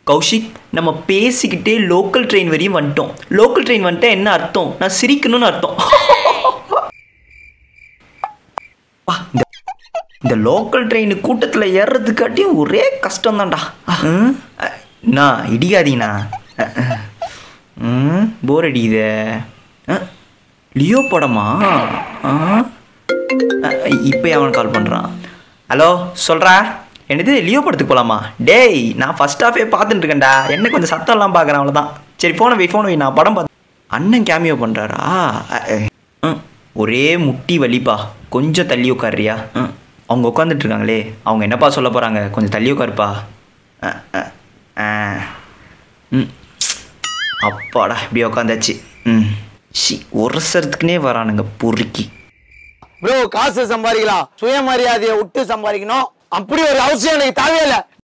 கௌஷிக் நம்ம பேசிக்கிட்டே local train வரையும் வந்துட்டோம் லோக்கல் ட்ரெயின் வந்துட்டா என்ன அர்த்தம் நான் சிரிக்கணும்னு அர்த்தம் பா, இந்த இந்த லோக்கல் ட்ரெயின் கூட்டத்தில் ஏறுறதுக்காட்டியும் ஒரே கஷ்டம் தான்டா நான் இடிக்காதீங்கண்ணா போர் அடிக்குதே அஹ், லியோ படமா இப்போ அவன் கால் பண்ணுறான் ஹலோ சொல்கிறா என்னது லியோ படத்துக்கு போகலாமா டேய் நான் ஃபஸ்ட் ஹாஃபே பார்த்துட்டு இருக்கேன்டா என்ன கொஞ்சம் சத்தம்லாம் பார்க்குறேன் அவ்வளோதான் சரி ஃபோனை வை ஃபோனை வை நான் படம் பார்த்து அண்ணன் கேமியோ பண்ணுறாரா ஒரே முட்டி வலிப்பா கொஞ்சம் தள்ளி உட்காருறியா ம் அவங்க உட்காந்துட்டு இருக்காங்களே அவங்க என்னப்பா சொல்ல போகிறாங்க கொஞ்சம் தள்ளி உட்காருப்பா அ, அ, ஆ. ம் அப்பாடா இப்படி உட்காந்தாச்சு ம் ஷி உரசறதுக்குனே வரானுங்க பொறுக்கி ப்ரோ காசு சம்பாதிக்கலாம் சுயமரியாதையை விட்டு சம்பாதிக்கணும் அப்படி ஒரு அவசியம் எனக்கு தேவையில்லை